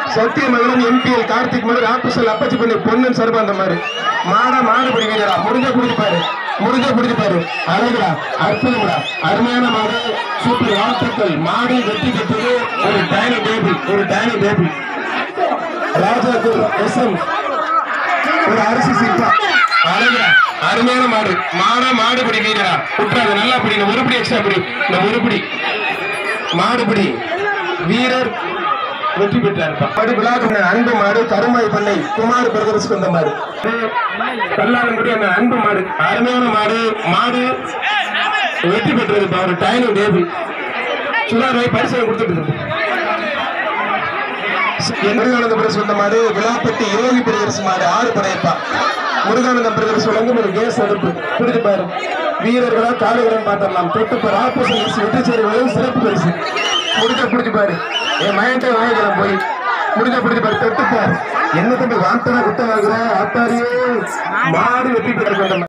Sathyamangalam MPL Karthik மலர் ஆப்பசல் அப்பச்சி பண்ணி பொண்ணு சர்பா அந்த மாதிரி மாடா மாடு பிடிக்கிறா முடிஞ்ச பிடிப்பாரு முடிஞ்ச பிடிப்பாரு அழகுடா அற்புதம்டா அருமையான மாடு சூப்பர் வாழ்த்துக்கள் மாடு வெற்றி பெற்றது ஒரு டைனி டேபிள் ஒரு tiny table Raja S M ஒரு அரிசி சிப்பா அழகுடா அருமையான மாடு மாடா மாடு பிடி வீரரா விட்டுறாது நல்லா பிடி இந்த உருப்படி எக்ஸ்ட்ரா பிடி இந்த உருப்படி மாடுபிடி வீரர் வெற்றி பெற்றார் படி விழாக்கு அன்பு மாடு கருமாய் பண்ணை குமார் பிரதர்ஸ்க்கு வந்த மாடு கல்லாரங்குடி அந்த அன்பு மாடு அருமையான மாடு மாடு வெற்றி பெற்றது இப்ப ஒரு டைனிங் டேபிள் சுடாரை பரிசு கொடுத்துட்டு முருகானந்த பிரதர்ஸ் வந்த மாடு விழாப்பட்டி யோகி பிரதர்ஸ் மாடு ஆறு படையப்பா முருகானந்தம் பிரதர்ஸ் வழங்கும் ஒரு கேஸ் அடுப்பு பிடிச்சு பாரு வீரர்களா காடுகளும் பார்த்தரலாம் தொட்டு பாரு ஆப்போசிட் வெற்றி சேருவதும் சிறப்பு பரிசு முடிஞ்ச பிடிச்சு பாரு என் மயன்ட்ட வாங்கிக்கலாம் போய் முடிஞ்ச பிடிச்சு பாரு தொட்டு பாரு என்ன தம்பி வார்த்தனா குத்த வாங்குற ஆத்தாரியே மாடு வெற்றி பெற்று